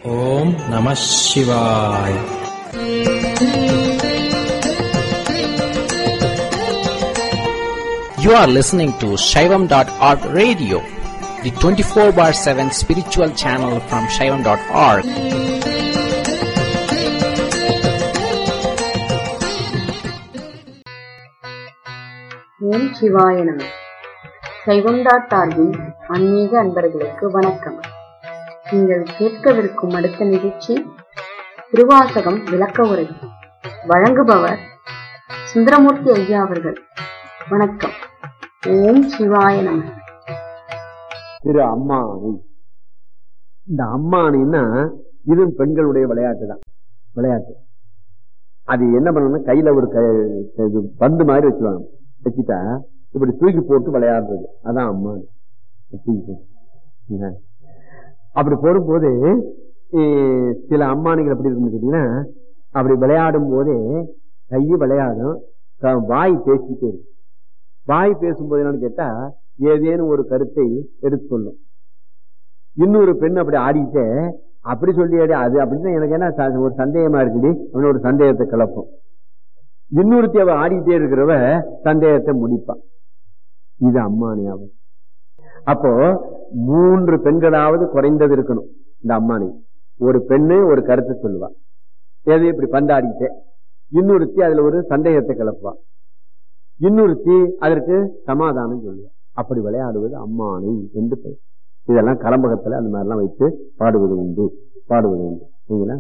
ஓம் நம சிவாய் You are listening to Shaivam.org radio, the 24 bar 7 spiritual channel from Shaivam.org. ஓம் சிவாய நம சைவம்டா டார்வின் ஆன்மீக அன்பர்களுக்கு வணக்கம் நீங்கள் கேட்கவிருக்கும் அடுத்த நிகழ்ச்சி திருவாசகம் விளக்க உரை வழங்குபவர் சுந்தரமூர்த்தி ஐயா அவர்கள் வணக்கம் ஓம் சிவாய நம திரு அம்மானை இந்த அம்மானின்னா இது பெண்களுடைய விளையாட்டு தான் விளையாட்டு அது என்ன பண்ணணும்னா கையில ஒரு க- இது பந்து மாதிரி வச்சுவாங்க வச்சுட்டா இப்படி தூக்கி போட்டு விளையாடுறது அதான் அம்மானி தூக்கி போட்டு. என்ன? அப்படி போடும்போது eh, சில அம்மானிகள் எப்படி இருக்குன்னு கேட்டீங்கன்னா அப்படி விளையாடும் போதே கை விளையாடும் க- வாய் பேசிக்கிட்டே இருக்கும் வாய் பேசும்போது என்னன்னு கேட்டா ஏதேனும் ஒரு கருத்தை எடுத்துக்கொள்ளும் இன்னொரு பெண் அப்படி ஆடிட்டு அப்படி சொல்லி ஆடி அது அப்படின்னு எனக்கு என்ன ச- ஒரு சந்தேகமா இருக்குடி அப்படின்னு ஒரு சந்தேகத்தை கிளப்பும் இன்னொருத்தி அவ ஆடிட்டே இருக்கிறவ சந்தேகத்தை முடிப்பான் இது அம்மானியாவும் அப்போ மூன்று பெண்களாவது குறைந்தது இருக்கணும் இந்த அம்மானி ஒரு பெண்ணு ஒரு கருத்தை சொல்லுவா எது இப்படி பந்தாடிட்டு இன்னொருத்தி அதுல ஒரு சந்தேகத்தை கிளப்புவா இன்னொருத்தி அதற்கு சமாதானம் சொல்லுவா அப்படி விளையாடுவது அம்மானை என்று பெயர் இதெல்லாம் கலம்பகத்துல அந்த மாதிரிலாம் வைத்து பாடுவது உண்டு பாடுவது உண்டு சரிங்களா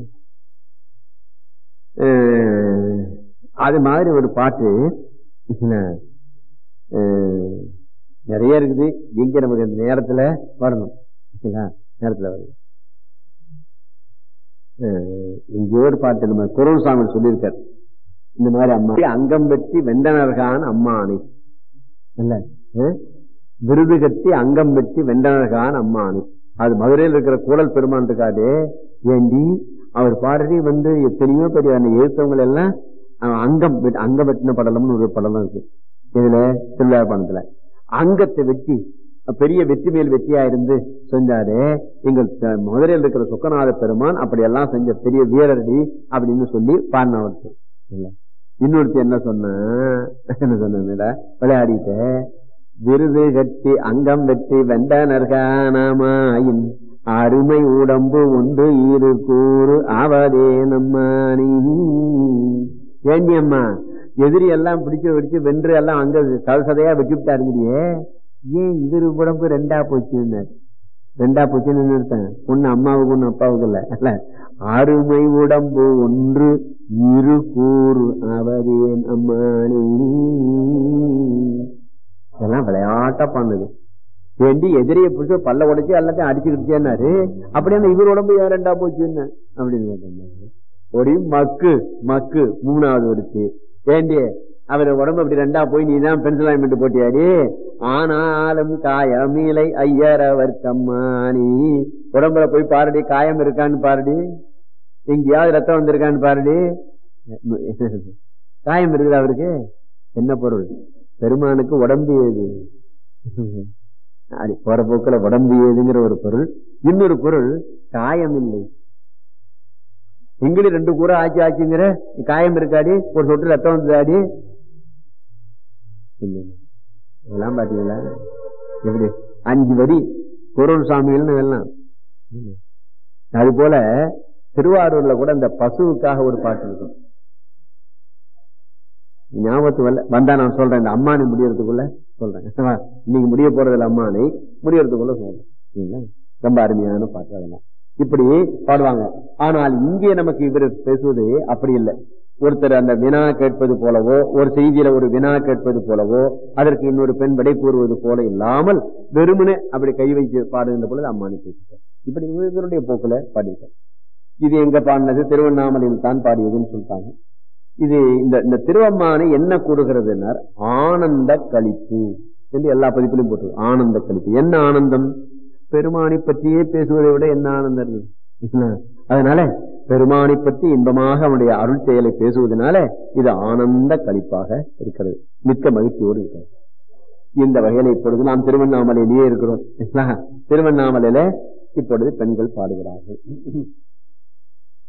அஹ், அது மாதிரி ஒரு பாட்டு என்ன, அஹ், நிறைய இருக்குது எங்க நமக்கு இந்த நேரத்துல வரணும் சரிங்களா? நேரத்துல வரணும் அஹ், எங்கேயோ ஒரு பாட்டு நம்ம குரல் சாமி சொல்லியிருக்காரு இந்த மாதிரி அம்மா அங்கம் வெட்டி வெண்டனர்கான் அம்மானை இல்ல அஹ்? விருது கட்டி அங்கம் வெட்டி வெண்டனர்கான் அம்மானை அது மதுரையில் இருக்கிற கூடல் பெருமான் இருக்காரு ஏண்டி அவர் பாடுறதே வந்து எத்தனையோ பெரிய அந்த எழுத்தவங்க எல்லாம் அவன் அங்கம் வெட்- அங்கம் வெட்டின படலம்னு ஒரு படலம் இருக்கு இதுல திருவிழாப்பணத்துல அங்கத்தை வெட்டி பெரிய வெற்றி மேல் வெற்றியா இருந்து செஞ்சாரு எங்கள் த- மதுரையில் இருக்கிற சொக்கநாத பெருமான் அப்படி எல்லாம் செஞ்ச பெரிய வீரரடி அப்படின்னு சொல்லி பாடினவருக்கு இல்ல இன்னொருத்தி என்ன சொன்ன என்ன சொன்ன விளையாடிட்டு விருது கட்டி அங்கம் வெட்டி வெண்டனர்கானமாயின் அருமை உடம்பு உண்டு இரு கூறு ஆவதே நம்மானி ஏண்டி அம்மா எதிரி எல்லாம் பிடிச்சு பிடிச்சு வென்று எல்லாம் அங்க சதசதையா வெட்டிவிட்டா இருந்துடியே ஏன் இது உடம்பு ரெண்டா போச்சுன்னு ரெண்டா போச்சுன்னு நிறுத்தேன் ஒண்ணு அம்மாவுக்கு ஒண்ணு அப்பாவுக்கு இல்ல இல்ல அருமை உடம்பு ஒன்று இரு கூறு அவரேன் அம்மானி இதெல்லாம் விளையாட்டா பண்ணுது வேண்டி எதிரியை பிடிச்சி பல்ல உடைச்சு எல்லாத்தையும் அடிச்சுக்கிட்டேன்னாரு அப்படியே இவர் உடம்பு ஏன் ரெண்டா போச்சுன்னு அப்படின்னு கேட்டாரு ஒரு மக்கு மக்கு மூணாவது வருச்சு வேண்டி அவர் உடம்பு அப்படி ரெண்டா போய் நீ தான் பென்சில் ஆயிமெண்ட் போட்டியாடி ஆனாலும் காயமீலை ஐயரவர் கம்மானி உடம்புல போய் பாருடி காயம் இருக்கான்னு பாருடி எங்கேயாவது ரத்தம் வந்திருக்கான்னு பாருடி காயம் இருக்குது அவருக்கு என்ன பொருள் பெருமானுக்கு உடம்பு ஏது அது போற போக்குல உடம்பு ஏதுங்கிற ஒரு பொருள் இன்னொரு பொருள் காயம் இல்லை எங்கடி ரெண்டு கூரை ஆச்சு ஆச்சுங்கிற காயம் இருக்காடி ஒரு சொட்டு ரத்தம் வந்ததாடி இல்லை. இதெல்லாம் பாத்தீங்களா எப்படி அஞ்சு வரி பொருள் சாமிகள்னு இதெல்லாம் அது போல திருவாரூர்ல கூட இந்த பசுவுக்காக ஒரு பாட்டு இருக்கும் ஞாபகத்து வரல வந்தா நான் சொல்றேன் இந்த அம்மானை முடியறதுக்குள்ள சொல்றேன் இன்னைக்கு முடிய போறதுல அம்மானை முடியறதுக்குள்ள சொல்றேன் சரிங்களா? ரொம்ப அருமையான பாட்டு அதெல்லாம் இப்படி பாடுவாங்க ஆனால் இங்கே நமக்கு இவர் பேசுவது அப்படி இல்லை ஒருத்தர் அந்த வினா கேட்பது போலவோ ஒரு செய்தியில ஒரு வினா கேட்பது போலவோ அதற்கு இன்னொரு பெண் விடை கூறுவது போல இல்லாமல் வெறுமனே அப்படி கை வைத்து பாடுகின்ற பொழுது அம்மானி பேசுகிறார் இப்படி இவருடைய போக்குல பாடியிருக்கார் இது எங்க பாடினது திருவண்ணாமலையில் தான் பாடியதுன்னு சொல்லிட்டாங்க இது இந்த இந்த திருவம்மானை என்ன கூறுகிறதுனார் ஆனந்த கழிப்பு என்று எல்லா பதிப்பிலும் போட்டு ஆனந்த கழிப்பு என்ன ஆனந்தம் பெருமானை பற்றியே பேசுவதை விட என்ன ஆனந்தம் இருக்குது? இல்ல? அதனால பெருமானை பற்றி இன்பமாக அவனுடைய அருள் செயலை பேசுவதனால இது ஆனந்த கழிப்பாக இருக்கிறது மிக்க மகிழ்ச்சியோடு இருக்கிறது இந்த வகையில இப்பொழுது நாம் திருவண்ணாமலையிலேயே இருக்கிறோம் இல்லைங்களா? திருவண்ணாமலையில இப்பொழுது பெண்கள் பாடுகிறார்கள்